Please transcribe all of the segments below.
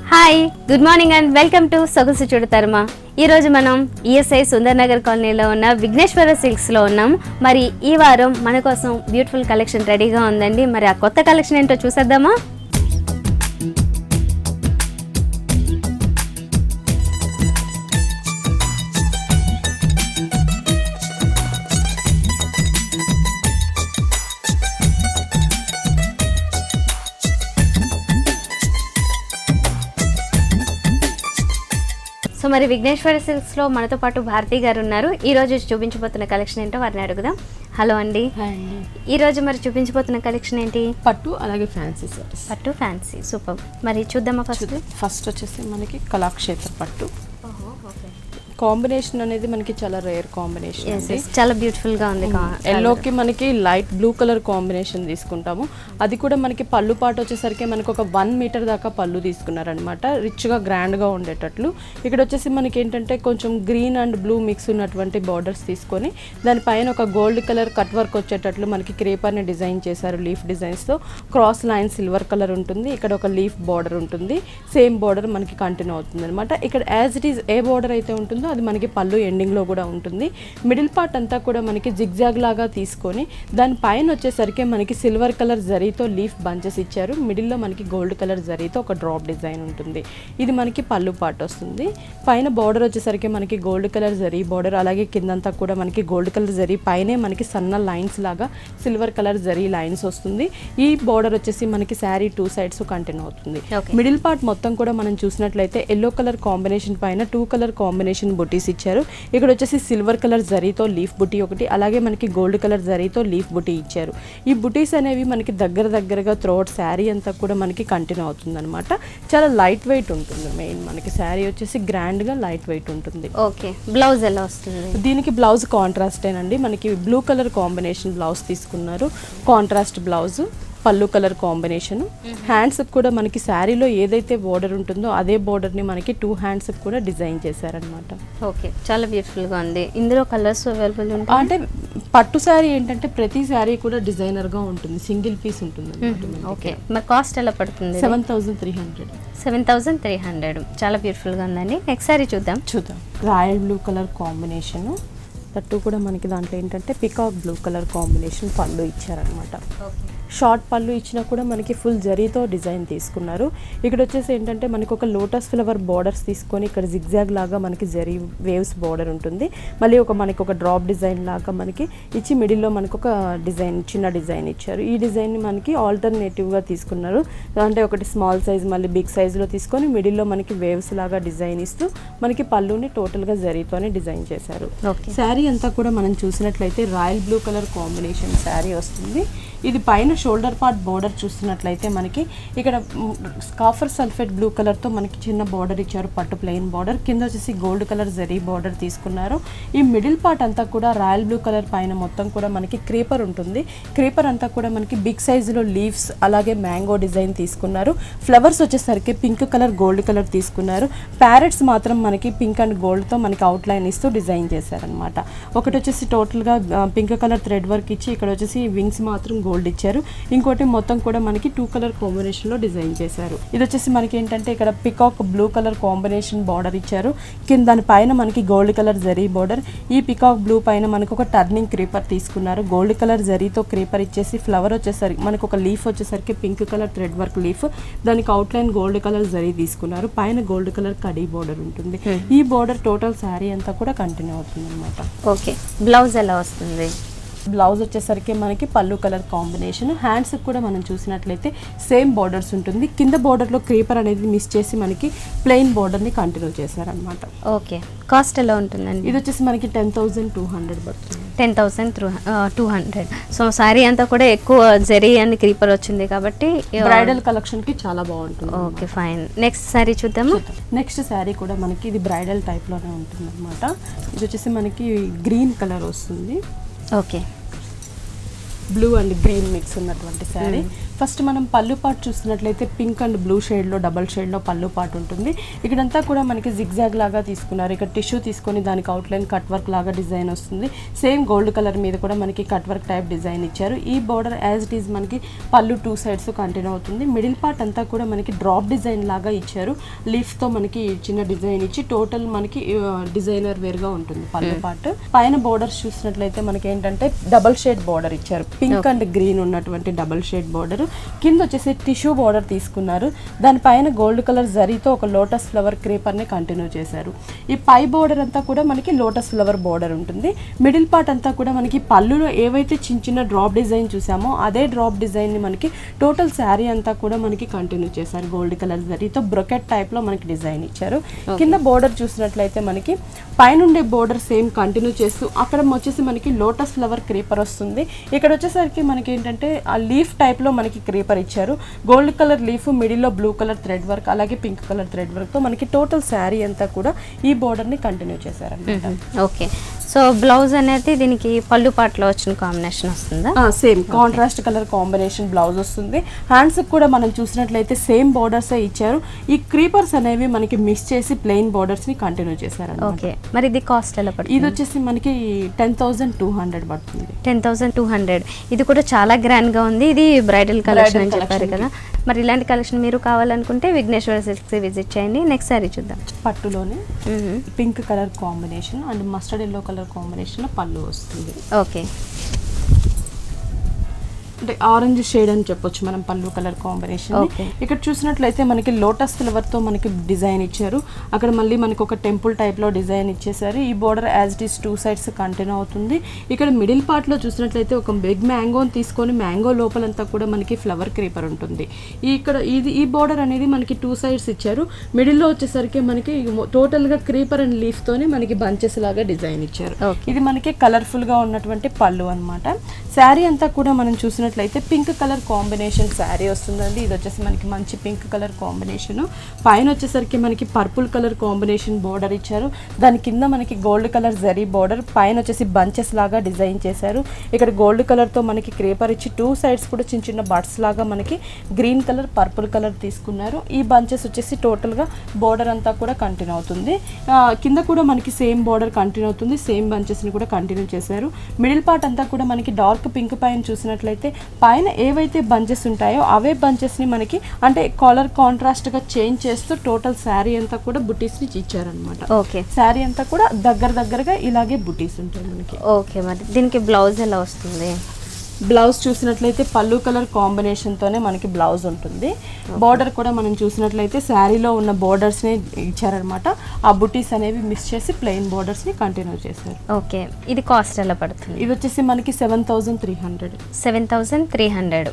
Hi good morning and welcome to Sogasu Chudatarama ఈ రోజు మనం ఈఎస్ఐ సుందర్ నగర్ కాలనీలో ఉన్న విఘ్నేశ్వర సిల్క్స్లో ఉన్నాం మరి ఈ వారం మన కోసం బ్యూటిఫుల్ కలెక్షన్ రెడీగా ఉందండి మరి ఆ కొత్త కలెక్షన్ ఏంటో చూసేద్దామా సో మరి విఘ్నేశ్వర సిల్క్స్లో మనతో పాటు భారతి గారు ఉన్నారు ఈ రోజు చూపించబోతున్న కలెక్షన్ ఏంటో వారిని అడుగుదాం హలో అండి హాయ్ అండి ఈ రోజు మరి చూపించబోతున్న కలెక్షన్ ఏంటి పట్టు అలాగే ఫ్యాన్సీ సారీస్ పట్టు ఫ్యాన్సీ సూపర్ మరి చూద్దామా ఫస్ట్ ఫస్ట్ వచ్చేసి మనకి కళాక్షేత్ర పట్టు కాంబినేషన్ అనేది మనకి చాలా రేర్ కాంబినేషన్ అండి చాలా బ్యూటిఫుల్ గా ఉంది ఎల్లోకి మనకి లైట్ బ్లూ కలర్ కాంబినేషన్ తీసుకుంటాము అది కూడా మనకి పళ్ళు పాటు వచ్చేసరికి మనకి ఒక వన్ మీటర్ దాకా పళ్ళు తీసుకున్నారనమాట రిచ్గా గ్రాండ్గా ఉండేటట్లు ఇక్కడ వచ్చేసి మనకి ఏంటంటే కొంచెం గ్రీన్ అండ్ బ్లూ మిక్స్ ఉన్నటువంటి బార్డర్స్ తీసుకొని దానిపైన ఒక గోల్డ్ కలర్ కట్ వర్క్ వచ్చేటట్లు మనకి క్రేపర్ని డిజైన్ చేశారు లీఫ్ డిజైన్స్తో క్రాస్ లైన్ సిల్వర్ కలర్ ఉంటుంది ఇక్కడ ఒక లీఫ్ బార్డర్ ఉంటుంది సేమ్ బార్డర్ మనకి కంటిన్యూ అవుతుంది అనమాట ఇక్కడ as it is a border అయితే ఉంటుందో అది మనకి పళ్ళు ఎండింగ్లో కూడా ఉంటుంది మిడిల్ పార్ట్ అంతా కూడా మనకి జిగ్జాగ్ లాగా తీసుకొని దాని పైన వచ్చేసరికి మనకి సిల్వర్ కలర్ జరీతో లీఫ్ బంచెస్ ఇచ్చారు మిడిల్లో మనకి గోల్డ్ కలర్ జరీతో ఒక డ్రాప్ డిజైన్ ఉంటుంది ఇది మనకి పళ్ళు పార్ట్ వస్తుంది పైన బార్డర్ వచ్చేసరికి మనకి గోల్డ్ కలర్ జరీ బార్డర్ అలాగే కిందంతా కూడా మనకి గోల్డ్ కలర్ జరీ పైనే మనకి సన్న లైన్స్ లాగా సిల్వర్ కలర్ జరీ లైన్స్ వస్తుంది ఈ బార్డర్ వచ్చేసి మనకి శారీ టూ సైడ్స్ కంటిన్యూ అవుతుంది Okay. మిడిల్ పార్ట్ మొత్తం కూడా మనం చూసినట్లయితే ఎల్లో కలర్ కాంబినేషన్ పైన టూ కలర్ కాంబినేషన్ బుటీస్ ఇచ్చారు ఇక్కడ వచ్చేసి సిల్వర్ కలర్ జరీతో లీఫ్ బుటీ ఒకటి అలాగే మనకి గోల్డ్ కలర్ జరీతో లీఫ్ బుటీ ఇచ్చారు ఈ బుటీస్ అనేవి మనకి దగ్గర దగ్గరగా త్రోట్ శారీ అంతా కూడా మనకి కంటిన్యూ అవుతుంది అనమాట చాలా లైట్ వెయిట్ ఉంటుంది మెయిన్ మనకి శారీ వచ్చేసి గ్రాండ్గా లైట్ వెయిట్ ఉంటుంది ఓకే బ్లౌజ్ ఎలా వస్తుంది దీనికి బ్లౌజ్ కాంట్రాస్టేనండి మనకి బ్లూ కలర్ కాంబినేషన్ బ్లౌజ్ తీసుకున్నారు కాంట్రాస్ట్ బ్లౌజ్ పళ్ళు కలర్ కాంబినేషన్ హ్యాండ్స్ కూడా మనకి శారీలో ఏదైతే బోర్డర్ ఉంటుందో అదే బోర్డర్ని మనకి టూ హ్యాండ్స్ కూడా డిజైన్ చేశారనమాట ఓకే చాలా బ్యూటిఫుల్ గా ఉంది ఇందులో కలర్స్ అవైలబుల్ ఉంటాయి అంటే పట్టు శారీ ఏంటంటే ప్రతి శారీ కూడా డిజైనర్గా ఉంటుంది సింగిల్ పీస్ ఉంటుంది ఓకే మరి కాస్ట్ ఎలా పడుతుంది seven thousand three hundred seven thousand three hundred చాలా బ్యూటిఫుల్ గా ఉందండి నెక్స్ట్ సారీ చూద్దాం చూద్దాం రాయల్ బ్లూ కలర్ కాంబినేషన్ తట్టు కూడా మనకి దాంట్లో ఏంటంటే పికాక్ బ్లూ కలర్ కాంబినేషన్ పళ్ళు ఇచ్చారనమాట షార్ట్ పళ్ళు ఇచ్చినా కూడా మనకి ఫుల్ జరీతో డిజైన్ తీసుకున్నారు ఇక్కడ వచ్చేసి ఏంటంటే మనకి ఒక లోటస్ ఫ్లవర్ బార్డర్స్ తీసుకొని ఇక్కడ జిగ్జాగ్ లాగా మనకి జరీ వేవ్స్ బార్డర్ ఉంటుంది మళ్ళీ ఒక మనకి ఒక డ్రాప్ డిజైన్ లాగా మనకి ఇచ్చి మిడిల్లో మనకి ఒక డిజైన్ చిన్న డిజైన్ ఇచ్చారు ఈ డిజైన్ మనకి ఆల్టర్నేటివ్గా తీసుకున్నారు అంటే ఒకటి స్మాల్ సైజ్ మళ్ళీ బిగ్ సైజ్లో తీసుకొని మిడిల్లో మనకి వేవ్స్ లాగా డిజైన్ ఇస్తూ మనకి పళ్ళుని టోటల్గా జరీతోనే డిజైన్ చేశారు ఓకే శారీ అంతా కూడా మనం చూసినట్లయితే royal blue colour combination saree వస్తుంది ఇది పైన షోల్డర్ పార్ట్ బోర్డర్ చూస్తున్నట్లయితే మనకి ఇక్కడ కాఫర్ సల్ఫేట్ బ్లూ కలర్తో మనకి చిన్న బార్డర్ ఇచ్చారు పట్టు ప్లెయిన్ బార్డర్ కింద వచ్చేసి గోల్డ్ కలర్ జరీ బార్డర్ తీసుకున్నారు ఈ మిడిల్ పార్ట్ అంతా కూడా రాయల్ బ్లూ కలర్ పైన మొత్తం కూడా మనకి క్రీపర్ ఉంటుంది క్రీపర్ అంతా కూడా మనకి బిగ్ సైజులో లీవ్స్ అలాగే మ్యాంగో డిజైన్ తీసుకున్నారు ఫ్లవర్స్ వచ్చేసరికి పింక్ కలర్ గోల్డ్ కలర్ తీసుకున్నారు ప్యారెట్స్ మాత్రం మనకి పింక్ అండ్ గోల్డ్తో మనకి అవుట్లైన్ ఇస్తూ డిజైన్ చేశారనమాట ఒకటి వచ్చేసి టోటల్గా పింక్ కలర్ థ్రెడ్ వర్క్ ఇచ్చి ఇక్కడ వచ్చేసి వింగ్స్ మాత్రం గోల్డ్ ఇచ్చారు ఇంకోటి మొత్తం కూడా మనకి టూ కలర్ కాంబినేషన్లో డిజైన్ చేశారు ఇది వచ్చేసి మనకి ఏంటంటే ఇక్కడ peacock blue colour combination border ఇచ్చారు కింద దాని పైన మనకి గోల్డ్ కలర్ జరీ బార్డర్ ఈ పికాక్ బ్లూ పైన మనకు ఒక టర్నింగ్ క్రీపర్ తీసుకున్నారు గోల్డ్ కలర్ జరీతో క్రీపర్ ఇచ్చేసి ఫ్లవర్ వచ్చేసరికి మనకు ఒక లీఫ్ వచ్చేసరికి pink colour thread work leaf దానికి అవుట్లైన్ గోల్డ్ కలర్ జరీ తీసుకున్నారు పైన గోల్డ్ కలర్ కడీ బార్డర్ ఉంటుంది ఈ బార్డర్ టోటల్ శారీ అంతా కూడా కంటిన్యూ అవుతుంది అనమాట ఓకే బ్లౌజ్ ఎలా వస్తుంది బ్లౌజ్ వచ్చేసరికి మనకి పళ్ళు కలర్ కాంబినేషన్ హ్యాండ్స్ కూడా మనం చూసినట్లయితే సేమ్ బార్డర్స్ ఉంటుంది కింద బార్డర్లో క్రీపర్ అనేది మిస్ చేసి మనకి ప్లెయిన్ బార్డర్ని కంటిన్యూ చేశారనమాట ఓకే కాస్ట్ ఎలా ఉంటుందండి ఇది వచ్చేసి మనకి టెన్ థౌజండ్ టూ హండ్రెడ్ పడుతుంది ten thousand through two hundred so sari అంతా కూడా ఎక్కువ జరీ అని క్రీపర్ వచ్చింది కాబట్టి బ్రైడల్ కలెక్షన్కి చాలా బాగుంటుంది ఓకే ఫైన్ నెక్స్ట్ శారీ చూద్దాము నెక్స్ట్ శారీ కూడా మనకి ఇది బ్రైడల్ టైప్లోనే ఉంటుంది అనమాట ఇది వచ్చేసి మనకి గ్రీన్ కలర్ వస్తుంది okay blue and green mix ఉన్నటువంటి శారీ ఫస్ట్ మనం పళ్ళు పాటు చూసినట్లయితే పింక్ అండ్ బ్లూ షేడ్లో డబల్ షేడ్లో పళ్ళు పాటు ఉంటుంది ఇక్కడంతా కూడా మనకి జిగ్జాగ్ లాగా తీసుకున్నారు ఇక్కడ టిష్యూ తీసుకొని దానికి అవుట్లైన్ కట్ వర్క్ లాగా డిజైన్ వస్తుంది సేమ్ గోల్డ్ కలర్ మీద కూడా మనకి కట్ వర్క్ టైప్ డిజైన్ ఇచ్చారు ఈ బోర్డర్ యాజ్ ఇట్ ఈజ్ మనకి పళ్ళు టూ సైడ్స్ కంటిన్యూ అవుతుంది మిడిల్ పార్ట్ అంతా కూడా మనకి డ్రాప్ డిజైన్ లాగా ఇచ్చారు లీఫ్తో మనకి చిన్న డిజైన్ ఇచ్చి టోటల్ మనకి డిజైనర్ వేర్గా ఉంటుంది పళ్ళు పార్ట్ పైన బోర్డర్స్ చూసినట్లయితే మనకి ఏంటంటే డబల్ షేడ్ బోర్డర్ ఇచ్చారు పింక్ అండ్ గ్రీన్ ఉన్నటువంటి డబల్ షేడ్ బోర్డర్ కింద వచ్చేసి టిష్యూ బోర్డర్ తీసుకున్నారు దానిపైన గోల్డ్ కలర్ జరీతో ఒక లోటస్ ఫ్లవర్ క్రీపర్ ని కంటిన్యూ చేశారు ఈ పై బోర్డర్ అంతా కూడా మనకి లోటస్ ఫ్లవర్ బోర్డర్ ఉంటుంది మిడిల్ పార్ట్ అంతా కూడా మనకి పళ్ళులో ఏవైతే చిన్న చిన్న డ్రాప్ డిజైన్ చూసామో అదే డ్రాప్ డిజైన్ ని మనకి టోటల్ శారీ అంతా కూడా మనకి కంటిన్యూ చేశారు గోల్డ్ కలర్ జరీతో బ్రొకెట్ టైప్ లో మనకి డిజైన్ ఇచ్చారు కింద బోర్డర్ చూసినట్లయితే మనకి పైనుండే బోర్డర్ సేమ్ కంటిన్యూ చేస్తూ అక్కడ వచ్చేసి మనకి లోటస్ ఫ్లవర్ క్రీపర్ వస్తుంది ఇక్కడ వచ్చేసరికి మనకి ఏంటంటే ఆ లీఫ్ టైప్ లో మనకి క్రీపర్ ఇచ్చారు గోల్డ్ కలర్ లీఫ్ మిడిల్ లో బ్లూ కలర్ థ్రెడ్ వర్క్ అలాగే పింక్ కలర్ థ్రెడ్ వర్క్ తో మనకి టోటల్ శారీ అంతా కూడా ఈ బోర్డర్ ని కంటిన్యూ చేశారన్నమాట ఓకే సో బ్లౌజ్ అనేది దీనికి పళ్ళు పాటలో వచ్చిన కాంబినేషన్ వస్తుందా same contrast colour combination blouse వస్తుంది హ్యాండ్స్ కూడా మనం చూసినట్లయితే సేమ్ బోర్డర్స్ ఇచ్చారు ఈ క్రీపర్స్ అనేవి మనకి మిక్స్ చేసి ప్లెయిన్ బోర్డర్స్ ని కంటిన్యూ చేశారు ఓకే మరి ఇది కాస్ట్ ఎలా ఇది పడుతుంది వచ్చేసి మనకి టెన్ థౌసండ్ టూ హండ్రెడ్ పడుతుంది టెన్ థౌసండ్ టూ హండ్రెడ్ ఇది కూడా చాలా గ్రాండ్ గా ఉంది ఇది బ్రైడల్ కలెక్షన్ అని చెప్పారు collection కదా మరి ఇలాంటి కలెక్షన్ మీరు కావాలనుకుంటే విఘ్నేశ్వర సిల్క్స్ విజిట్ చేయండి నెక్స్ట్ సారీ చూద్దాం పట్టులోనే మ్మ్. Pink colour combination and mustard yellow colour combination పళ్ళు వస్తుంది ఓకే అంటే ఆరెంజ్ షేడ్ అని చెప్పొచ్చు మనం పళ్ళు కలర్ కాంబినేషన్ Okay. ఇక్కడ చూసినట్లయితే మనకి లోటస్ ఫ్లవర్ తో మనకి డిజైన్ ఇచ్చారు అక్కడ మళ్ళీ మనకి ఒక టెంపుల్ టైప్ లో డిజైన్ ఇచ్చేసారు ఈ border as it is two sides continue అవుతుంది ఇక్కడ మిడిల్ పార్ట్ లో చూసినట్లయితే ఒక బిగ్ మ్యాంగోని తీసుకొని మ్యాంగో లోపలంతా కూడా మనకి ఫ్లవర్ క్రీపర్ ఉంటుంది ఈ ఇక్కడ ఇది ఈ బోర్డర్ అనేది మనకి టూ సైడ్స్ ఇచ్చారు మిడిల్ లో వచ్చేసరికి మనకి టోటల్ గా క్రీపర్ అండ్ లీఫ్ తోనే మనకి బంచెస్ లాగా డిజైన్ ఇచ్చారు Okay. ఇది మనకి కలర్ఫుల్ గా ఉన్నటువంటి పళ్ళు అన్నమాట శారీ అంతా కూడా మనం చూసినట్లయితే పింక్ కలర్ కాంబినేషన్ శారీ వస్తుందండి ఇది వచ్చేసి మనకి మంచి పింక్ కలర్ కాంబినేషన్ పైన వచ్చేసరికి మనకి పర్పుల్ కలర్ కాంబినేషన్ బోర్డర్ ఇచ్చారు దాని కింద మనకి గోల్డ్ కలర్ జరీ బోర్డర్ పైన వచ్చేసి బంచెస్ లాగా డిజైన్ చేశారు ఇక్కడ గోల్డ్ కలర్ తో మనకి క్రేపర్ ఇచ్చి టూ సైడ్స్ కూడా చిన్న చిన్న బడ్స్ లాగా మనకి గ్రీన్ కలర్ పర్పుల్ కలర్ తీసుకున్నారు ఈ బంచెస్ వచ్చేసి టోటల్ గా బోర్డర్ అంతా కూడా కంటిన్యూ అవుతుంది ఆ, కింద కూడా మనకి సేమ్ బోర్డర్ కంటిన్యూ అవుతుంది సేమ్ బంచెస్ ని కూడా కంటిన్యూ చేశారు మిడిల్ పార్ట్ అంతా కూడా మనకి డార్క్ పింక్ పైన చూసినట్లయితే పైన ఏవైతే బంచెస్ ఉంటాయో అవే బంచెస్ ని మనకి అంటే కలర్ కాంట్రాస్ట్ గా చేంజ్ చేస్తూ టోటల్ శారీ అంతా కూడా బుటీస్ ని ఇచ్చారనమాట ఓకే శారీ అంతా కూడా దగ్గర దగ్గరగా ఇలాగే బుటీస్ ఉంటాయి మనకి ఓకే మరి దీనికి బ్లౌజ్ ఎలా వస్తుంది బ్లౌజ్ చూసినట్లయితే పళ్ళు కలర్ కాంబినేషన్ తోనే మనకి బ్లౌజ్ ఉంటుంది బార్డర్ కూడా మనం చూసినట్లయితే శారీలో ఉన్న బోర్డర్స్ ని ఇచ్చారనమాట ఆ బుటీస్ అనేవి మిస్ చేసి ప్లెయిన్ బోర్డర్స్ ని కంటిన్యూ చేశారు ఓకే ఇది కాస్ట్ ఎలా పడుతుంది ఇది వచ్చేసి మనకి seven thousand three hundred seven thousand three hundred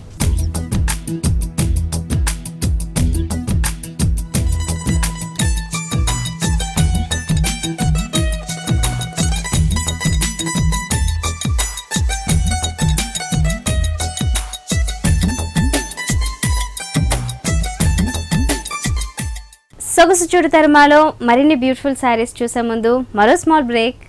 సొగసు చూడు తరమాలో మరిన్ని బ్యూటిఫుల్ శారీస్ చూసే ముందు మరో small break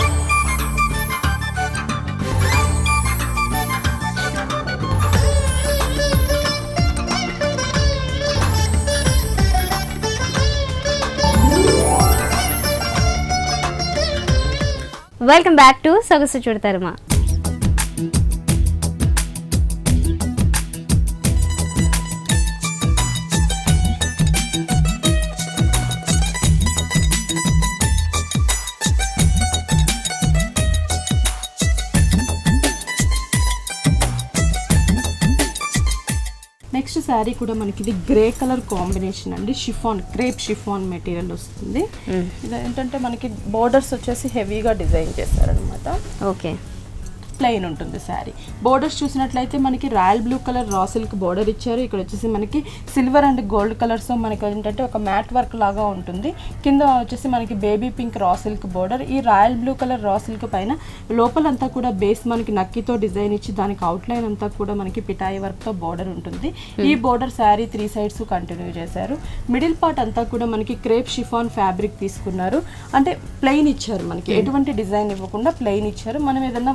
welcome back to సొగసు చూడు తరమా నెక్స్ట్ శారీ కూడా మనకి ఇది గ్రే కలర్ కాంబినేషన్ అండి షిఫాన్ క్రేప్ షిఫాన్ మెటీరియల్ వస్తుంది ఇది ఏంటంటే మనకి బోర్డర్స్ వచ్చేసి హెవీగా డిజైన్ చేశారనమాట ఓకే ప్లెయిన్ ఉంటుంది శారీ బోర్డర్స్ చూసినట్లయితే మనకి royal blue colour raw silk border ఇచ్చారు ఇక్కడ వచ్చేసి మనకి సిల్వర్ అండ్ గోల్డ్ కలర్స్ మనకి ఏంటంటే ఒక మ్యాట్ వర్క్ లాగా ఉంటుంది కింద వచ్చేసి మనకి baby pink raw silk border ఈ royal blue colour raw silk పైన లోపలంతా కూడా బేస్ మనకి నక్కితో డిజైన్ ఇచ్చి దానికి అవుట్లైన్ అంతా కూడా మనకి పిటాయి వర్క్ తో బోర్డర్ ఉంటుంది ఈ border sari three sides continue చేశారు మిడిల్ పార్ట్ అంతా కూడా మనకి క్రేప్ షిఫాన్ ఫ్యాబ్రిక్ తీసుకున్నారు అంటే ప్లెయిన్ ఇచ్చారు మనకి ఎటువంటి డిజైన్ ఇవ్వకుండా ప్లెయిన్ ఇచ్చారు మనం ఏదైనా వర్క్ కూడా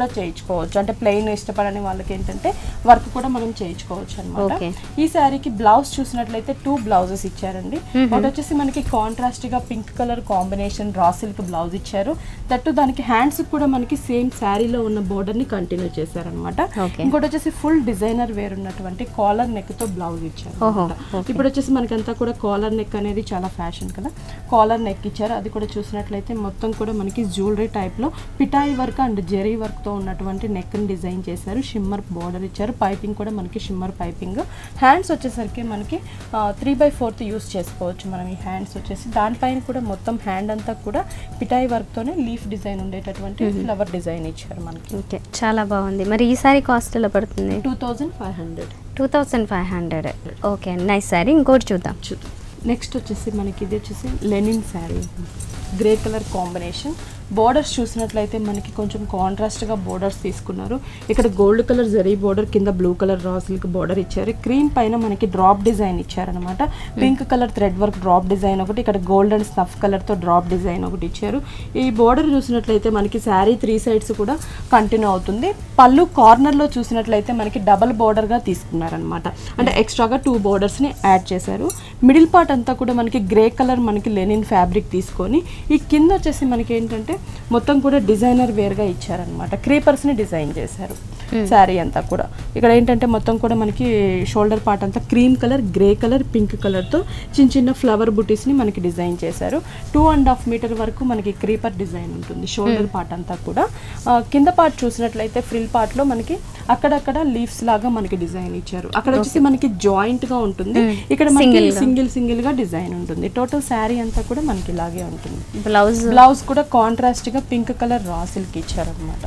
కూడా చేయించుకోవచ్చు అంటే ప్లెయిన్ ఇష్టపడని వాళ్ళకి ఏంటంటే వర్క్ కూడా మనం చేయించుకోవచ్చు అనమాట Okay. ఈ శారీకి బ్లౌజ్ చూసినట్లయితే టూ బ్లౌజెస్ ఇచ్చారండి ఒకటి వచ్చేసి మనకి కాంట్రాస్ట్ గా pink colour combination raw silk blouse ఇచ్చారు దట్టు దానికి హ్యాండ్స్ కూడా మనకి సేమ్ శారీలో ఉన్న బోర్డర్ ని కంటిన్యూ చేశారనమాట Okay. ఇంకోటి వచ్చేసి ఫుల్ డిజైనర్ వేర్ ఉన్నటువంటి కాలర్ నెక్ తో బ్లౌజ్ ఇచ్చారు ఓహో, అన్నమాట. okay. ఇప్పుడు వచ్చేసి మనకంతా కూడా కాలర్ నెక్ అనేది చాలా ఫ్యాషన్ కదా కాలర్ నెక్ ఇచ్చారు అది కూడా చూసినట్లయితే మొత్తం కూడా మనకి జ్యువెలరీ టైప్ లో పిటాయి వర్క్ అండ్ జెరీ వర్క్ తో ఉన్నటువంటి నెక్ ని డిజైన్ చేశారు షిమ్మర్ బోర్డర్ ఇచ్చారు పైపింగ్ కూడా మనకి షిమ్మర్ పైపింగ్ హ్యాండ్స్ వచ్చేసరికి మనకి త్రీ బై ఫోర్త్ యూస్ చేసుకోవచ్చు మనం ఈ హ్యాండ్స్ వచ్చేసి దానిపైన కూడా మొత్తం హ్యాండ్ అంతా కూడా పిటాయి వర్క్ తోనే లీఫ్ డిజైన్ ఉండేటటువంటి ఫ్లవర్ డిజైన్ ఇచ్చారు మనకి ఓకే చాలా బాగుంది మరి ఈ సారీ కాస్ట్ ఎలా పడుతుంది two thousand five hundred two thousand five hundred okay అండి నైస్ సారీ ఇంకోటి చూద్దాం చూద్దాం నెక్స్ట్ వచ్చేసి మనకి ఇది వచ్చేసి linen sari grey colour combination borders చూసినట్లయితే మనకి కొంచెం కాంట్రాస్ట్గా బోర్డర్స్ తీసుకున్నారు ఇక్కడ గోల్డ్ కలర్ జరీ బోర్డర్ కింద blue colour raw silk border ఇచ్చారు క్రీమ్ పైన మనకి డ్రాప్ డిజైన్ ఇచ్చారనమాట pink colour thread work drop design ఒకటి ఇక్కడ గోల్డ్ అండ్ స్నఫ్ కలర్తో డ్రాప్ డిజైన్ ఒకటి ఇచ్చారు ఈ బోర్డర్ చూసినట్లయితే మనకి శారీ త్రీ సైడ్స్ కూడా కంటిన్యూ అవుతుంది పళ్ళు కార్నర్లో చూసినట్లయితే మనకి డబల్ బోర్డర్గా తీసుకున్నారనమాట అంటే ఎక్స్ట్రాగా టూ బోర్డర్స్ని యాడ్ చేశారు మిడిల్ పార్ట్ అంతా కూడా మనకి గ్రే కలర్ మనకి లెనిన్ ఫ్యాబ్రిక్ తీసుకొని ఈ కింద వచ్చేసి మనకి ఏంటంటే మొత్తం కూడా డిజైనర్ వేర్గా ఇచ్చారనమాట క్రీపర్స్ని డిజైన్ చేశారు శారీ అంతా కూడా ఇక్కడ ఏంటంటే మొత్తం కూడా మనకి షోల్డర్ పార్ట్ అంతా cream colour grey colour pink కలర్తో చిన్న చిన్న ఫ్లవర్ బుటీస్ని మనకి డిజైన్ చేశారు టూ అండ్ హాఫ్ మీటర్ వరకు మనకి క్రీపర్ డిజైన్ ఉంటుంది షోల్డర్ పార్ట్ అంతా కూడా ఆ, కింద పార్ట్ చూసినట్లయితే ఫ్రిల్ పార్ట్లో మనకి అక్కడక్కడ లీవ్స్ లాగా మనకి డిజైన్ ఇచ్చారు అక్కడ వచ్చేసి మనకి జాయింట్ గా ఉంటుంది ఇక్కడ మనకి Single గా. సింగిల్ సింగిల్ గా డిజైన్ ఉంటుంది టోటల్ శారీ అంతా కూడా మనకి ఇలాగే ఉంటుంది బ్లౌజ్ బ్లౌజ్ కూడా కాంట్రాస్ట్ గా పింక్ కలర్ రా సిల్క్ ఇచ్చారు అనమాట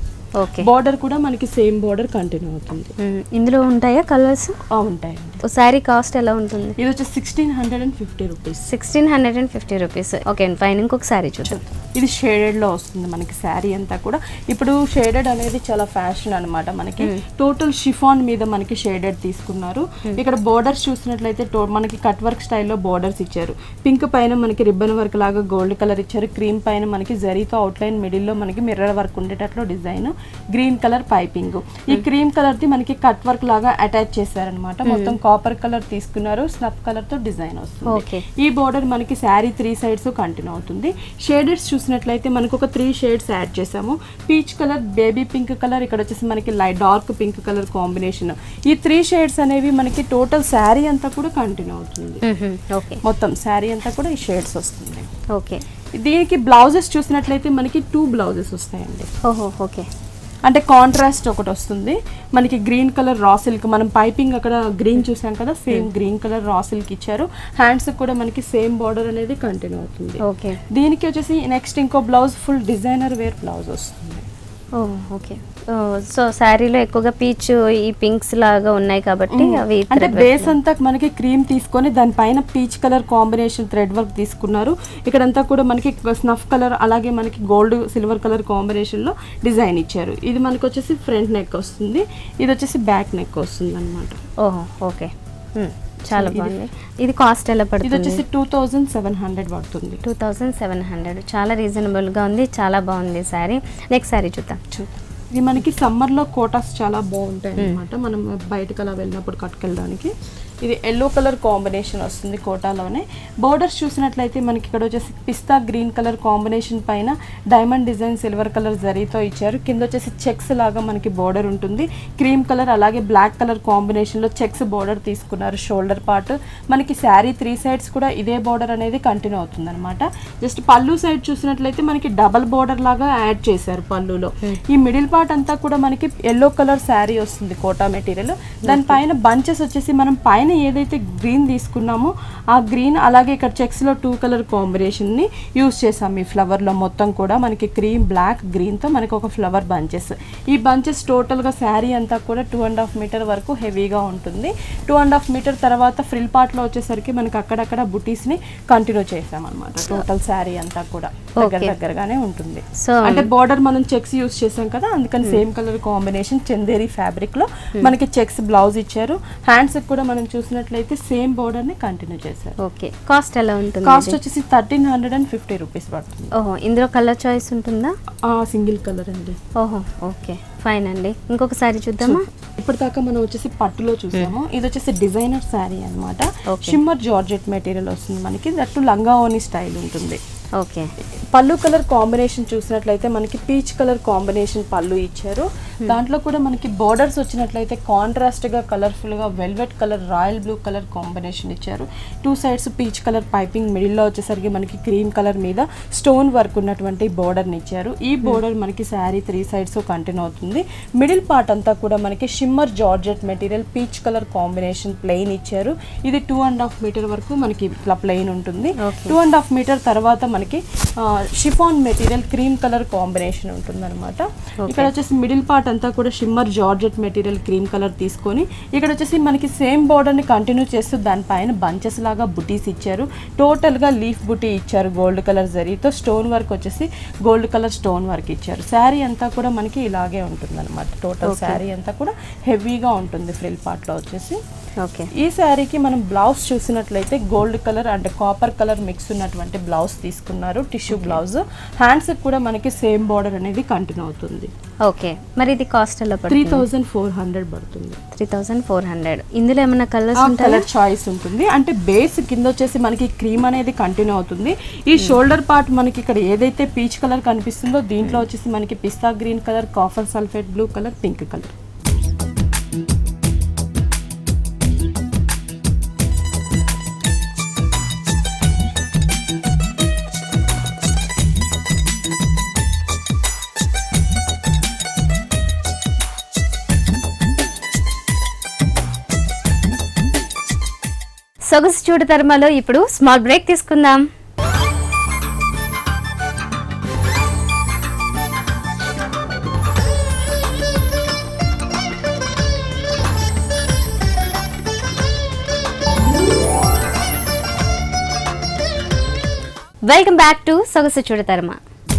ఓకే బార్డర్ కూడా మనకి సేమ్ బార్డర్ కంటిన్యూ అవుతుంది ఇందులో ఉంటాయా కలర్స్ ఆ, ఉంటాయండి శారీ కాస్ట్ ఎలా ఉంటుంది ఇది వచ్చి sixteen hundred and fifty rupees sixteen hundred and fifty rupees okay అండి ఫైన్ ఇంకొక శారీ చూద్దాం ఇది షేడెడ్ లో వస్తుంది మనకి శారీ అంతా కూడా ఇప్పుడు షేడెడ్ అనేది చాలా ఫ్యాషన్ అన్నమాట మనకి టోటల్ షిఫాన్ మీద మనకి షేడెడ్ తీసుకున్నారు ఇక్కడ బోర్డర్స్ చూసినట్లయితే టో- మనకి కట్ వర్క్ స్టైల్లో బోర్డర్స్ ఇచ్చారు పింక్ పైన మనకి రిబ్బన్ వర్క్ లాగా గోల్డ్ కలర్ ఇచ్చారు క్రీమ్ పైన మనకి జరీతో అవుట్లైన్ మిడిల్లో మనకి మిర్రర్ వర్క్ ఉండేటట్లు డిజైన్ గ్రీన్ కలర్ పైపింగ్ ఈ క్రీమ్ కలర్ ది మనకి కట్ వర్క్ లాగా అటాచ్ చేశారనమాట మొత్తం కాపర్ కలర్ తీసుకున్నారు స్నఫ్ కలర్ తో డిజైన్ వస్తుంది Okay. ఈ బోర్డర్ మనకి శారీ త్రీ సైడ్స్ కంటిన్యూ అవుతుంది షేడెడ్స్ చూసినట్లయితే మనకు ఒక త్రీ షేడ్స్ యాడ్ చేసాము peach colour baby pink colour ఇక్కడ వచ్చేసి మనకి light dark pink colour combination ఈ త్రీ షేడ్స్ అనేవి మనకి టోటల్ శారీ అంతా కూడా కంటిన్యూ అవుతుంది ఓకే మొత్తం శారీ అంతా కూడా ఈ షేడ్స్ వస్తుంది ఓకే దీనికి బ్లౌజెస్ చూసినట్లయితే మనకి టూ బ్లౌజెస్ వస్తాయండి ఓహో ఓకే అంటే కాంట్రాస్ట్ ఒకటి వస్తుంది మనకి గ్రీన్ కలర్ రా సిల్క్ మనం పైపింగ్ అక్కడ గ్రీన్ చూసాం కదా same green colour raw silk ఇచ్చారు హ్యాండ్స్ కూడా మనకి సేమ్ బార్డర్ అనేది కంటిన్యూ అవుతుంది ఓకే దీనికి వచ్చేసి నెక్స్ట్ ఇంకో blouse full designer wear blouse వస్తుంది ఓ ఓకే సో శారీలో ఎక్కువగా పీచ్ ఈ పింక్స్ లాగా ఉన్నాయి కాబట్టి అవి అంటే thread work. బేస్ అంతా మనకి క్రీమ్ తీసుకొని దానిపైన peach colour combination thread work తీసుకున్నారు ఇక్కడంతా కూడా మనకి స్నఫ్ కలర్ అలాగే మనకి గోల్డ్ సిల్వర్ కలర్ కాంబినేషన్ లో డిజైన్ ఇచ్చారు ఇది మనకి వచ్చేసి ఫ్రంట్ నెక్ వస్తుంది ఇది వచ్చేసి బ్యాక్ నెక్ వస్తుంది అనమాట ఓహో ఓకే మ్మ్. చాలా బాగుంది ఇది కాస్ట్ ఎలా ఇది పడుతుంది వచ్చేసి టూ థౌజండ్ సెవెన్ హండ్రెడ్ పడుతుంది టూ థౌజండ్ సెవెన్ హండ్రెడ్ చాలా రీజనబుల్గా ఉంది చాలా బాగుంది శారీ నెక్స్ట్ శారీ చూద్దాం చూద్దాం ఇది మనకి సమ్మర్లో కోటాస్ చాలా బాగుంటాయి అన్నమాట మనం బయటకు అలా వెళ్ళినప్పుడు కట్టుకెళ్ళడానికి ఇది ఎల్లో కలర్ కాంబినేషన్ వస్తుంది కోటాలోనే బోర్డర్స్ చూసినట్లయితే మనకి ఇక్కడ వచ్చేసి పిస్తా గ్రీన్ కలర్ కాంబినేషన్ పైన డైమండ్ డిజైన్ సిల్వర్ కలర్ జరీతో ఇచ్చారు కింద వచ్చేసి చెక్స్ లాగా మనకి బోర్డర్ ఉంటుంది క్రీమ్ కలర్ అలాగే బ్లాక్ కలర్ కాంబినేషన్లో చెక్స్ బోర్డర్ తీసుకున్నారు షోల్డర్ పార్ట్ మనకి శారీ త్రీ సైడ్స్ కూడా ఇదే బోర్డర్ అనేది కంటిన్యూ అవుతుంది అనమాట జస్ట్ పళ్ళు సైడ్ చూసినట్లయితే మనకి డబల్ బోర్డర్ లాగా యాడ్ చేశారు పళ్ళులో ఈ మిడిల్ పార్ట్ అంతా కూడా మనకి ఎల్లో కలర్ శారీ వస్తుంది కోటా మెటీరియల్ దానిపైన బంచెస్ వచ్చేసి మనం పైన ఏదైతే గ్రీన్ తీసుకున్నామో ఆ గ్రీన్ అలాగే ఇక్కడ చెక్స్ లో టూ కలర్ కాంబినేషన్ ని యూస్ చేసాం ఈ ఫ్లవర్ లో మొత్తం కూడా మనకి క్రీమ్ బ్లాక్ గ్రీన్ తో మనకి ఒక ఫ్లవర్ బంచెస్ ఈ బంచెస్ టోటల్ గా శారీ అంతా కూడా టూ అండ్ హాఫ్ మీటర్ వరకు హెవీగా ఉంటుంది టూ అండ్ హాఫ్ మీటర్ తర్వాత ఫ్రిల్ పార్ట్ లో వచ్చేసరికి మనకి అక్కడక్కడ బుటీస్ ని కంటిన్యూ చేసాం అనమాట టోటల్ శారీ అంతా కూడా దగ్గర Okay. దగ్గరగానే ఉంటుంది సో అంటే బోర్డర్ మనం చెక్స్ యూస్ చేసాం కదా అందుకని same colour combination Chanderi fabric లో మనకి చెక్స్ బ్లౌజ్ ఇచ్చారు హ్యాండ్స్ కూడా మనం చూసినట్లయితే సేమ్ బోర్డర్ ని కంటిన్యూ చేశారు ఓకే కాస్ట్ ఎలా ఉంటుంది కాస్ట్ ఇది? వచ్చేసి thirteen hundred and fifty rupees పడుతుంది ఓహో ఇందులో కలర్ చాయిస్ ఉంటుందా సింగిల్ కలర్ అండి ఓహో ఓకే ఫైన్ అండి ఇంకొకసారి చూద్దామా ఇప్పటిదాకా మనం వచ్చేసి పట్టులో చూసాము ఇది వచ్చేసి డిజైనర్ శారీ అన్నమాట Okay. షిమ్మర్ జార్జెట్ మెటీరియల్ వస్తుంది మనకి దట్టు లంగా ఓని స్టైల్ ఉంటుంది ఓకే పళ్ళు కలర్ కాంబినేషన్ చూసినట్లయితే మనకి పీచ్ కలర్ కాంబినేషన్ పళ్ళు ఇచ్చారు దాంట్లో కూడా మనకి బోర్డర్స్ వచ్చినట్లయితే కాంట్రాస్ట్ గా కలర్ఫుల్ గా velvet colour royal blue colour combination ఇచ్చారు two sides peach colour piping middle లో వచ్చేసరికి మనకి క్రీమ్ కలర్ మీద స్టోన్ వర్క్ ఉన్నటువంటి బోర్డర్ ని ఇచ్చారు ఈ బోర్డర్ మనకి శారీ త్రీ సైడ్స్ కంటిన్యూ అవుతుంది మిడిల్ పార్ట్ అంతా కూడా మనకి shimmer georgette material peach colour combination plain ఇచ్చారు ఇది టూ అండ్ హాఫ్ మీటర్ వరకు మనకి ఇట్లా ప్లెయిన్ ఉంటుంది Okay. Two and half metre తర్వాత మనకి chiffon material cream colour combination ఉంటుంది అనమాట ఇక్కడ వచ్చేసి మిడిల్ పార్ట్ అంతా కూడా shimmer georgette material cream colour తీసుకొని ఇక్కడ వచ్చేసి మనకి సేమ్ బోర్డర్ ని కంటిన్యూ చేస్తూ దానిపైన బంచెస్ లాగా బుటీస్ ఇచ్చారు టోటల్ గా లీఫ్ బుటీ ఇచ్చారు గోల్డ్ కలర్ జరీతో స్టోన్ వర్క్ వచ్చేసి గోల్డ్ కలర్ స్టోన్ వర్క్ ఇచ్చారు శారీ అంతా కూడా మనకి ఇలాగే ఉంటుంది అనమాట టోటల్ శారీ అంతా కూడా హెవీగా ఉంటుంది ఫ్రిల్ పార్ట్ లో వచ్చేసి ఓకే ఈ శారీకి మనం బ్లౌజ్ చూసినట్లయితే gold colour and copper colour mix ఉన్నటువంటి బ్లౌజ్ తీసుకున్నారు టిష్యూ బ్లౌజ్ హ్యాండ్స్ కూడా మనకి సేమ్ బార్డర్ అనేది కంటిన్యూ అవుతుంది ఓకే మరి ఇది కాస్ట్ ఎలా త్రీ పడుతుంది థౌజండ్ ఫోర్ హండ్రెడ్ పడుతుంది త్రీ థౌజండ్ ఫోర్ హండ్రెడ్ ఇందులో ఏమైనా కలర్స్ ఉంటాయా కలర్ చాయిస్ ఉంటుంది అంటే బేస్ కింద వచ్చేసి మనకి క్రీమ్ అనేది కంటిన్యూ అవుతుంది ఈ షోల్డర్ పార్ట్ మనకి ఇక్కడ ఏదైతే పీచ్ కలర్ కనిపిస్తుందో దీంట్లో వచ్చేసి మనకి పిస్తా green colour copper sulphate blue colour pink colour సొగసు చూడు తరమలో ఇప్పుడు స్మాల్ బ్రేక్ తీసుకుందాం వెల్కమ్ బ్యాక్ టు సొగసు చూడు తరమ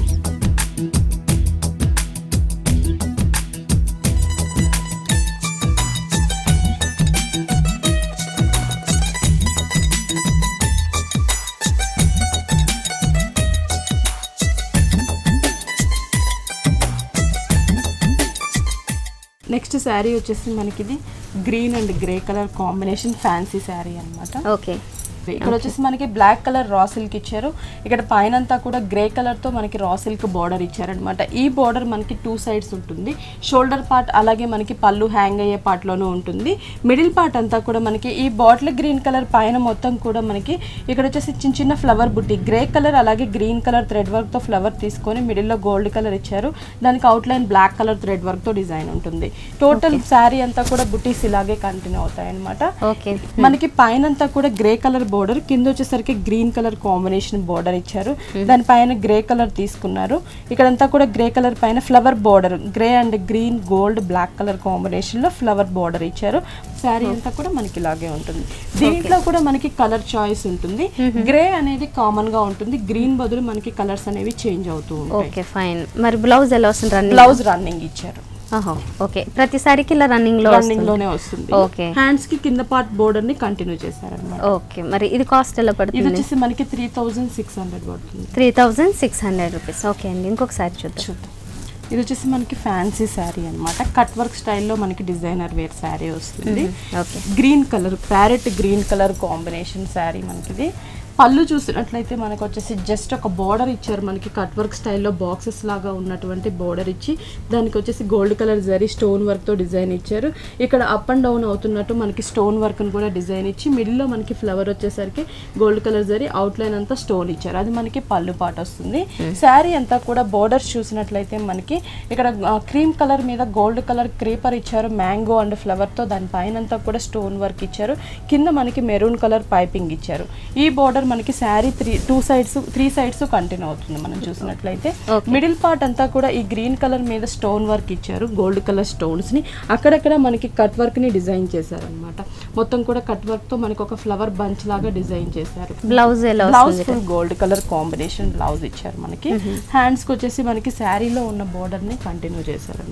నెక్స్ట్ శారీ వచ్చేసి మనకి ఇది green and grey colour combination fancy sari అన్నమాట ఓకే ఇక్కడ వచ్చేసి మనకి బ్లాక్ కలర్ రా సిల్క్ ఇచ్చారు ఇక్కడ పైన అంతా కూడా గ్రే కలర్ తో మనకి రా సిల్క్ బార్డర్ ఇచ్చారనమాట ఈ బార్డర్ మనకి టూ సైడ్స్ ఉంటుంది షోల్డర్ పార్ట్ అలాగే మనకి పళ్ళు హ్యాంగ్ అయ్యే part లోనూ ఉంటుంది మిడిల్ పార్ట్ అంతా కూడా మనకి ఈ బాటిల్ గ్రీన్ కలర్ పైన మొత్తం కూడా మనకి ఇక్కడ వచ్చేసి చిన్న చిన్న ఫ్లవర్ బుట్టి గ్రే కలర్ అలాగే గ్రీన్ కలర్ థ్రెడ్ వర్క్ తో ఫ్లవర్ తీసుకొని మిడిల్ లో గోల్డ్ కలర్ ఇచ్చారు దానికి outline black colour thread work తో డిజైన్ ఉంటుంది టోటల్ శారీ అంతా కూడా బుటీస్ ఇలాగే కంటిన్యూ అవుతాయి అనమాట ఓకే మనకి పైన అంతా కూడా గ్రే కలర్ బోర్డర్ కింద వచ్చేసరికి గ్రీన్ కలర్ కాంబినేషన్ బోర్డర్ ఇచ్చారు దాని పైన గ్రే కలర్ తీసుకున్నారు ఇక్కడంతా కూడా గ్రే కలర్ పైన flower border grey and green gold black colour combination లో ఫ్లవర్ బోర్డర్ ఇచ్చారు శారీ అంతా కూడా మనకి ఇలాగే ఉంటుంది దీంట్లో కూడా మనకి కలర్ చాయిస్ ఉంటుంది గ్రే అనేది కామన్ గా ఉంటుంది గ్రీన్ బదులు మనకి కలర్స్ అనేవి చేంజ్ అవుతూ ఉంటాయి ఓకే ఫైన్ మరి బ్లౌజ్ ఎలా వస్తుంది రన్నింగ్ బ్లౌజ్ రన్నింగ్ ఇచ్చారు ఓహో ఓకే ప్రతిసారికి ఇలా రన్నింగ్ లో రన్నింగ్ వస్తుంది లోనే వస్తుంది ఓకే హ్యాండ్స్ కి కింద పార్ట్ బోర్డర్ ని కంటిన్యూ చేశారన్నమాట ఓకే మరి ఇది కాస్ట్ ఎలా ఇది పడుతుంది వచ్చేసి మనకి త్రీ థౌజండ్ సిక్స్ హండ్రెడ్ పడుతుంది three thousand six hundred rupees okay అండి ఇంకొకసారి చూద్దాం చూద్దాం ఇది వచ్చేసి మనకి ఫ్యాన్సీ శారీ అన్నమాట కట్ వర్క్ స్టైల్లో మనకి డిజైనర్ వేర్ శారీ వస్తుంది okay green colour parrot green colour combination sari మనకి ఇది పళ్ళు చూసినట్లయితే మనకు వచ్చేసి జస్ట్ ఒక బోర్డర్ ఇచ్చారు మనకి కట్ వర్క్ స్టైల్లో బాక్సెస్ లాగా ఉన్నటువంటి బోర్డర్ ఇచ్చి దానికి వచ్చేసి గోల్డ్ కలర్ జరీ స్టోన్ వర్క్తో డిజైన్ ఇచ్చారు ఇక్కడ అప్ అండ్ డౌన్ అవుతున్నట్టు మనకి స్టోన్ వర్క్ని కూడా డిజైన్ ఇచ్చి మిడిల్లో మనకి ఫ్లవర్ వచ్చేసరికి gold colour zari outline అంతా స్టోన్ ఇచ్చారు అది మనకి పళ్ళు పాట వస్తుంది శారీ అంతా కూడా బోర్డర్స్ చూసినట్లయితే మనకి ఇక్కడ క్రీమ్ కలర్ మీద గోల్డ్ కలర్ క్రీపర్ ఇచ్చారు మ్యాంగో అండ్ ఫ్లవర్తో దాని పైన అంతా కూడా స్టోన్ వర్క్ ఇచ్చారు కింద మనకి మెరూన్ కలర్ పైపింగ్ ఇచ్చారు ఈ బోర్డర్ మనకి sari three two sides three sides continue అవుతుంది మనం చూసినట్లయితే Okay. మిడిల్ పార్ట్ అంతా కూడా ఈ గ్రీన్ కలర్ మీద స్టోన్ వర్క్ ఇచ్చారు గోల్డ్ కలర్ స్టోన్స్ ని అక్కడక్కడ మనకి కట్ వర్క్ ని డిజైన్ చేశారు అనమాట మొత్తం కూడా కట్ వర్క్ తో మనకి ఒక ఫ్లవర్ బంచ్ లాగా డిజైన్ చేశారు బ్లౌజ్ ఎలా బ్లౌజ్ వస్తుంది full gold colour combination blouse ఇచ్చారు మనకి హ్యాండ్స్ కి వచ్చేసి మనకి శారీలో ఉన్న బోర్డర్ ని కంటిన్యూ చేశారు అనమాట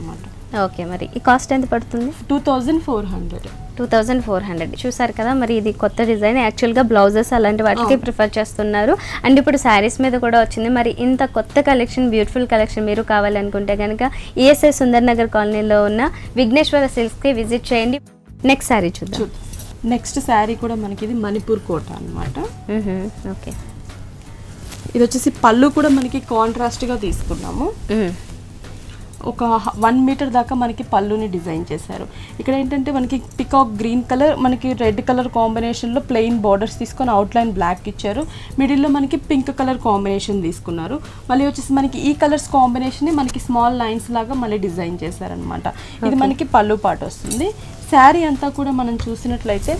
ఓకే మరి ఈ కాస్ట్ ఎంత పడుతుంది two thousand four hundred two thousand four hundred చూసారు కదా మరి ఇది కొత్త డిజైన్ యాక్చువల్గా బ్లౌజెస్ అలాంటి వాటికి ప్రిఫర్ చేస్తున్నారు అండ్ ఇప్పుడు శారీస్ మీద కూడా వచ్చింది మరి ఇంత కొత్త కలెక్షన్ బ్యూటిఫుల్ కలెక్షన్ మీరు కావాలనుకుంటే కనుక ఈఎస్ఐ సుందర్ నగర్ కాలనీలో ఉన్న విఘ్నేశ్వర సిల్క్స్కి విజిట్ చేయండి నెక్స్ట్ శారీ చూద్దాం నెక్స్ట్ శారీ కూడా మనకి ఇది మణిపూర్ కోట అన్నమాట మ్మ్. ఓకే ఇది వచ్చేసి పళ్ళు కూడా మనకి కాంట్రాస్ట్గా తీసుకున్నాము మ్మ్. ఒక వన్ మీటర్ దాకా మనకి పళ్ళుని డిజైన్ చేశారు ఇక్కడ ఏంటంటే మనకి పికాక్ గ్రీన్ కలర్ మనకి రెడ్ కలర్ కాంబినేషన్లో ప్లెయిన్ బార్డర్స్ తీసుకొని అవుట్లైన్ బ్లాక్ ఇచ్చారు మిడిల్లో మనకి పింక్ కలర్ కాంబినేషన్ తీసుకున్నారు మళ్ళీ వచ్చేసి మనకి ఈ కలర్స్ కాంబినేషన్ మనకి స్మాల్ లైన్స్ లాగా మళ్ళీ డిజైన్ చేశారనమాట ఇది మనకి పళ్ళు పాట వస్తుంది శారీ అంతా కూడా మనం చూసినట్లయితే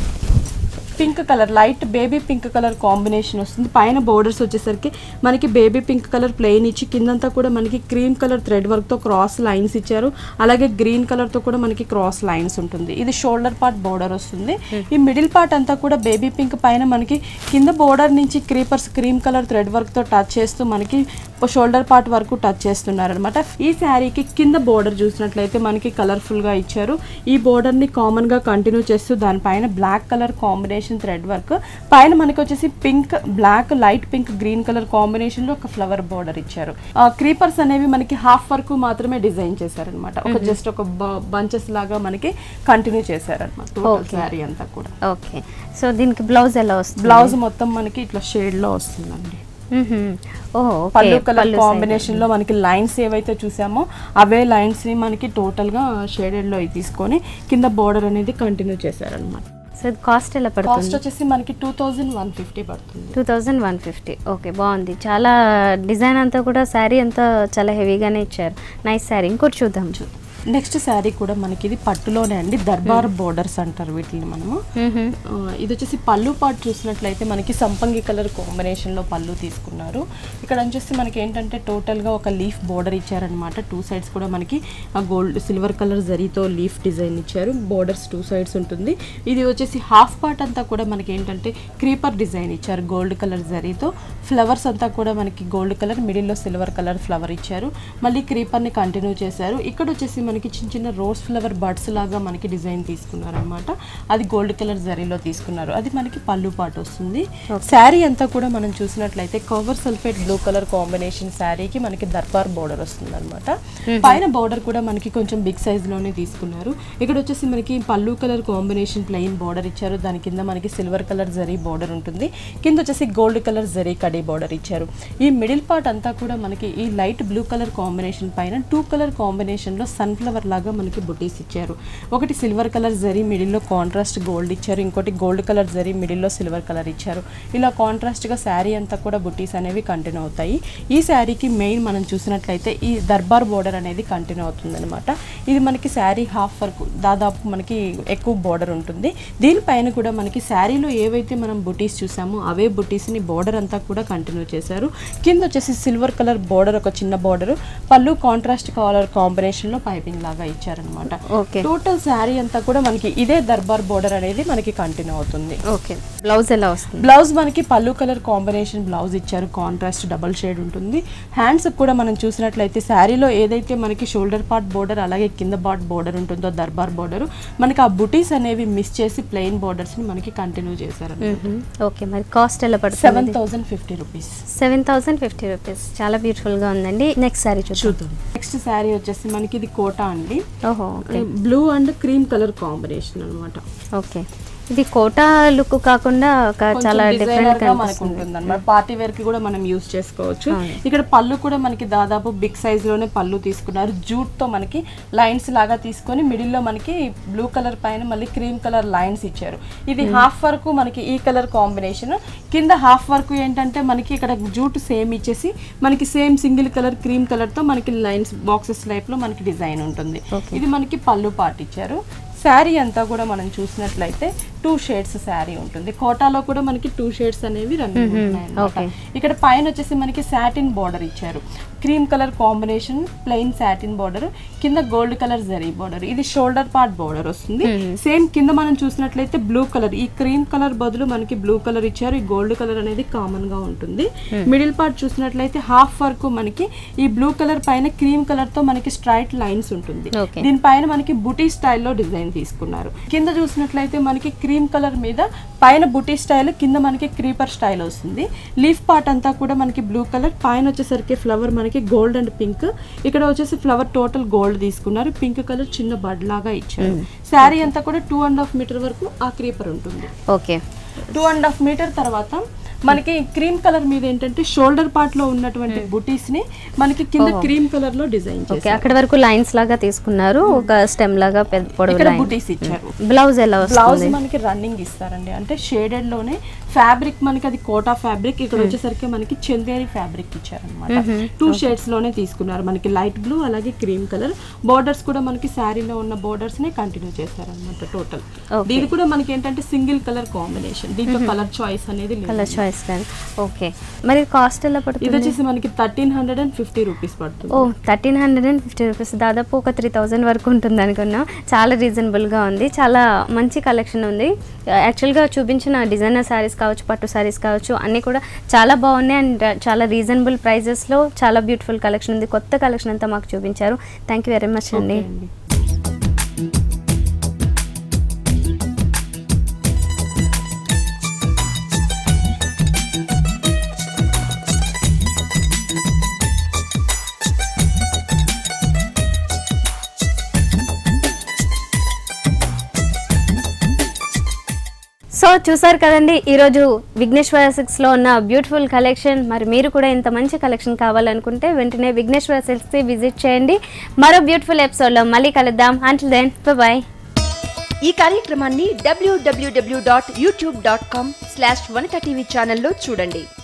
pink colour light baby pink colour combination వస్తుంది పైన బోర్డర్స్ వచ్చేసరికి మనకి బేబీ పింక్ కలర్ ప్లెయిన్ ఇచ్చి కిందంతా కూడా మనకి క్రీమ్ కలర్ థ్రెడ్ వర్క్తో క్రాస్ లైన్స్ ఇచ్చారు అలాగే గ్రీన్ కలర్తో కూడా మనకి క్రాస్ లైన్స్ ఉంటుంది ఇది షోల్డర్ పార్ట్ బోర్డర్ వస్తుంది ఈ మిడిల్ పార్ట్ అంతా కూడా బేబీ పింక్ పైన మనకి కింద బోర్డర్ నుంచి క్రీపర్స్ క్రీమ్ కలర్ థ్రెడ్ వర్క్తో టచ్ చేస్తూ మనకి షోల్డర్ పార్ట్ వరకు టచ్ చేస్తున్నారు అనమాట ఈ శారీకి కింద బోర్డర్ చూసినట్లయితే మనకి కలర్ఫుల్గా ఇచ్చారు ఈ బోర్డర్ని కామన్గా కంటిన్యూ చేస్తూ దానిపైన black colour combination thread work పైన మనకి వచ్చేసి pink black light pink green colour combination లో ఒక ఫ్లవర్ బోర్డర్ ఇచ్చారు ఆ క్రీపర్స్ అనేవి మనకి హాఫ్ వరకు మాత్రమే డిజైన్ చేశారనమాట ఒక జస్ట్ ఒక బంచెస్ లాగా మనకి కంటిన్యూ చేశారనమాట టోటల్ శారీ అంతా కూడా ఓకే సో దీనికి బ్లౌజ్ ఎలా వస్తుంది బ్లౌజ్ మొత్తం మనకి ఇట్లా షేడ్ లో వస్తుందండి మ్మ్. ఓ okay pallu colour pallu combination లో మనకి లైన్స్ ఏవైతే చూసామో అవే లైన్స్ ని మనకి టోటల్ గా షేడెడ్ లో ఇవి తీసుకొని కింద బోర్డర్ అనేది కంటిన్యూ చేశారనమాట సో ఇది కాస్ట్ ఎలా పడుతుంది కాస్ట్ వచ్చేసి మనకి టూ థౌజండ్ వన్ ఫిఫ్టీ పడుతుంది two thousand one fifty okay బాగుంది చాలా డిజైన్ అంతా కూడా శారీ అంతా చాలా హెవీగానే ఇచ్చారు నైస్ శారీ ఇంకోటి చూద్దాం నెక్స్ట్ శారీ కూడా మనకి ఇది పట్టులోనే అండి దర్బార్ బోర్డర్స్ అంటారు వీటిని మనము మ్మ్. ఆ, ఇది వచ్చేసి పళ్ళు పాటు చూసినట్లయితే మనకి సంపంగి కలర్ కాంబినేషన్లో పళ్ళు తీసుకున్నారు ఇక్కడ వచ్చేసి మనకి ఏంటంటే టోటల్గా ఒక లీఫ్ బోర్డర్ ఇచ్చారనమాట టూ సైడ్స్ కూడా మనకి ఆ గోల్డ్ సిల్వర్ కలర్ జరీతో లీఫ్ డిజైన్ ఇచ్చారు బోర్డర్స్ టూ సైడ్స్ ఉంటుంది ఇది వచ్చేసి హాఫ్ పార్ట్ అంతా కూడా మనకి ఏంటంటే క్రీపర్ డిజైన్ ఇచ్చారు గోల్డ్ కలర్ జరీతో ఫ్లవర్స్ అంతా కూడా మనకి గోల్డ్ కలర్ మిడిల్లో సిల్వర్ కలర్ ఫ్లవర్ ఇచ్చారు మళ్ళీ క్రీపర్ని కంటిన్యూ చేశారు ఇక్కడ వచ్చేసి మనకి చిన్న చిన్న రోజ్ ఫ్లవర్ బడ్స్ లాగా మనకి డిజైన్ తీసుకున్నారు అనమాట అది గోల్డ్ కలర్ జరీలో తీసుకున్నారు అది మనకి పళ్ళు పాటు వస్తుంది శారీ అంతా కూడా మనం చూసినట్లయితే copper sulphate blue colour combination శారీకి మనకి దర్బార్ బోర్డర్ వస్తుంది అనమాట పైన బోర్డర్ కూడా మనకి కొంచెం బిగ్ సైజ్ లోనే తీసుకున్నారు ఇక్కడ వచ్చేసి మనకి pallu colour combination plain border ఇచ్చారు దాని కింద మనకి సిల్వర్ కలర్ జరీ బోర్డర్ ఉంటుంది కింద వచ్చేసి గోల్డ్ కలర్ జరీ కడీ బోర్డర్ ఇచ్చారు ఈ మిడిల్ పార్ట్ అంతా కూడా మనకి ఈ లైట్ బ్లూ కలర్ కాంబినేషన్ పైన టూ కలర్ కాంబినేషన్ లో సన్ఫ్లవర్ లాగా మనకి బుటీస్ ఇచ్చారు ఒకటి సిల్వర్ కలర్ జరీ మిడిల్లో కాంట్రాస్ట్ గోల్డ్ ఇచ్చారు ఇంకోటి గోల్డ్ కలర్ జరీ మిడిల్లో సిల్వర్ కలర్ ఇచ్చారు ఇలా కాంట్రాస్ట్ గా శారీ అంతా కూడా బుటీస్ అనేవి కంటిన్యూ అవుతాయి ఈ శారీకి మెయిన్ మనం చూసినట్లయితే ఈ దర్బార్ బోర్డర్ అనేది కంటిన్యూ అవుతుంది ఇది మనకి శారీ హాఫ్ వరకు దాదాపు మనకి ఎక్కువ బోర్డర్ ఉంటుంది దీనిపైన కూడా మనకి శారీలో ఏవైతే మనం బుటీస్ చూసామో అవే బుటీస్ని బోర్డర్ అంతా కూడా కంటిన్యూ చేశారు కింద వచ్చేసి సిల్వర్ కలర్ బోర్డర్ ఒక చిన్న బోర్డర్ పళ్ళు కాంట్రాస్ట్ కలర్ కాంబినేషన్లో పైపింగ్ లాగా ఇచ్చారనమాట ఓకే టోటల్ శారీ అంతా కూడా మనకి ఇదే దర్బార్ బోర్డర్ అనేది మనకి కంటిన్యూ అవుతుంది ఓకే బ్లౌజ్ ఎలా వస్తుంది బ్లౌజ్ మనకి పళ్ళు కలర్ కాంబినేషన్ బ్లౌజ్ ఇచ్చారు కాంట్రాస్ట్ డబల్ షేడ్ ఉంటుంది హ్యాండ్స్ కూడా మనం చూసినట్లయితే శారీలో ఏదైతే మనకి షోల్డర్ పార్ట్ బోర్డర్ అలాగే కింద పార్ట్ బోర్డర్ ఉంటుందో దర్బార్ బోర్డర్ మనకి ఆ బుటీస్ అనేవి మిస్ చేసి ప్లెయిన్ బోర్డర్స్ ని మనకి కంటిన్యూ చేశారు మ్మ్. ఓకే మరి కాస్ట్ ఎలా పడుతుంది seven thousand fifty rupees seven thousand fifty rupees చాలా బ్యూటిఫుల్గా ఉందండి నెక్స్ట్ శారీ చూద్దాం చూద్దాం నెక్స్ట్ శారీ వచ్చేసి మనకి ఇది కోటా అండి ఓహో okay blue and cream colour combination అన్నమాట ఓకే ఇది కోటా లుక్ కాకుండా ఒక చాలా డిఫరెంట్ గా మనకు ఉంటుంది అనమాట పార్టీ వేర్ కి కూడా మనం యూస్ చేసుకోవచ్చు ఇక్కడ పళ్ళు కూడా మనకి దాదాపు బిగ్ సైజ్ లోనే పళ్ళు తీసుకున్నారు జూట్ తో మనకి లైన్స్ లాగా తీసుకొని మిడిల్ లో మనకి బ్లూ కలర్ పైన మళ్ళీ క్రీమ్ కలర్ లైన్స్ ఇచ్చారు ఇది హాఫ్ వరకు మనకి ఈ కలర్ కాంబినేషన్ కింద హాఫ్ వరకు ఏంటంటే మనకి ఇక్కడ జూట్ సేమ్ ఇచ్చేసి మనకి same single colour cream colour తో మనకి లైన్స్ బాక్సెస్ టైప్ లో మనకి డిజైన్ ఉంటుంది ఇది మనకి పళ్ళు పార్ట్ ఇచ్చారు శారీ అంతా కూడా మనం చూసినట్లయితే టూ షేడ్స్ శారీ ఉంటుంది కోటాలో కూడా మనకి టూ షేడ్స్ అనేవి రన్నింగ్ okay. ఇక్కడ పైన వచ్చేసి మనకి సాటిన్ బార్డర్ ఇచ్చారు cream colour combination plain satin border కింద గోల్డ్ కలర్ జరీ బార్డర్ ఇది షోల్డర్ పార్ట్ బార్డర్ వస్తుంది సేమ్ కింద మనం చూసినట్లయితే బ్లూ కలర్ ఈ క్రీమ్ కలర్ బదులు మనకి బ్లూ కలర్ ఇచ్చారు ఈ గోల్డ్ కలర్ అనేది కామన్ గా ఉంటుంది మిడిల్ పార్ట్ చూసినట్లయితే హాఫ్ వరకు మనకి ఈ బ్లూ కలర్ పైన క్రీమ్ కలర్ తో మనకి స్ట్రైట్ లైన్స్ ఉంటుంది Okay. దీనిపైన మనకి బుటీ స్టైల్లో డిజైన్ తీసుకున్నారు కింద చూసినట్లయితే మనకి క్రీమ్ కలర్ మీద పైన బుటీ స్టైల్ కింద మనకి క్రీపర్ స్టైల్ వస్తుంది లీఫ్ పార్ట్ అంతా కూడా మనకి బ్లూ కలర్ పైన వచ్చేసరికి ఫ్లవర్ మనకి గోల్డ్ అండ్ పింక్ ఇక్కడ వచ్చేసి ఫ్లవర్ టోటల్ గోల్డ్ తీసుకున్నారు పింక్ కలర్ చిన్న బడ్ లాగా ఇచ్చారు శారీ అంతా కూడా టూ అండ్ హాఫ్ మీటర్ వరకు ఆ క్రీపర్ ఉంటుంది okay two and half metre తర్వాత మనకి క్రీమ్ కలర్ మీద ఏంటంటే షోల్డర్ పార్ట్ లో ఉన్నటువంటి బుటీస్ ని మనకి కింద క్రీమ్ కలర్ లో డిజైన్ ఓకే చేశారు అక్కడ వరకు లైన్స్ లాగా తీసుకున్నారు ఒక స్టెమ్ లాగా పెద్ద పొడవు ఇక్కడ లైన్ బుటీస్ ఇచ్చారు బ్లౌజ్ ఎలా బ్లౌజ్ వస్తుంది మనకి రన్నింగ్ ఇస్తారండి అంటే షేడెడ్ లోనే ఫ్యాబ్రిక్ మనకి అది కోటా ఫ్యాబ్రిక్ ఇక్కడ వచ్చేసరికి మనకి చందేరి ఫ్యాబ్రిక్ ఇచ్చారనమాట టూ షేడ్స్ లోనే తీసుకున్నారు మనకి లైట్ బ్లూ అలాగే క్రీమ్ కలర్ బోర్డర్స్ కూడా మనకి శారీలో ఉన్న బోర్డర్స్ నే కంటిన్యూ చేశారనమాట టోటల్ Okay. దీని కూడా మనకి ఏంటంటే సింగిల్ కలర్ కాంబినేషన్ దీంట్లో కలర్ చాయిస్ అనేది లేదు కలర్ చాయిస్ కానీ ఓకే మరి కాస్ట్ ఎలా ఇది పడుతుంది వచ్చేసి మనకి thirteen hundred and fifty rupees పడుతుంది ఓ thirteen hundred and fifty rupees దాదాపు ఒక త్రీ థౌజండ్ వరకు ఉంటుంది అనుకున్నా చాలా రీజనబుల్గా ఉంది చాలా మంచి కలెక్షన్ ఉంది యాక్చువల్గా చూపించిన డిజైనర్ శారీస్ కావచ్చు పట్టు శారీస్ కావచ్చు అన్నీ కూడా చాలా బాగున్నాయి అండ్ చాలా రీజనబుల్ ప్రైజెస్లో చాలా బ్యూటిఫుల్ కలెక్షన్ ఉంది కొత్త కలెక్షన్ అంతా మాకు చూపించారు థ్యాంక్ యూ వెరీ మచ్ అండి ఓకే అండి సో చూసారు కదండి ఈరోజు విఘ్నేశ్వర సిల్క్స్లో ఉన్న బ్యూటిఫుల్ కలెక్షన్ మరి మీరు కూడా ఇంత మంచి కలెక్షన్ కావాలనుకుంటే వెంటనే విఘ్నేశ్వర సిల్క్స్కి విజిట్ చేయండి మరో బ్యూటిఫుల్ ఎపిసోడ్లో మళ్ళీ కలుద్దాం అంటిల్ దెన్ బాయ్ ఈ కార్యక్రమాన్ని WWW dot YouTube dot com slash Vanitha TV ఛానల్లో చూడండి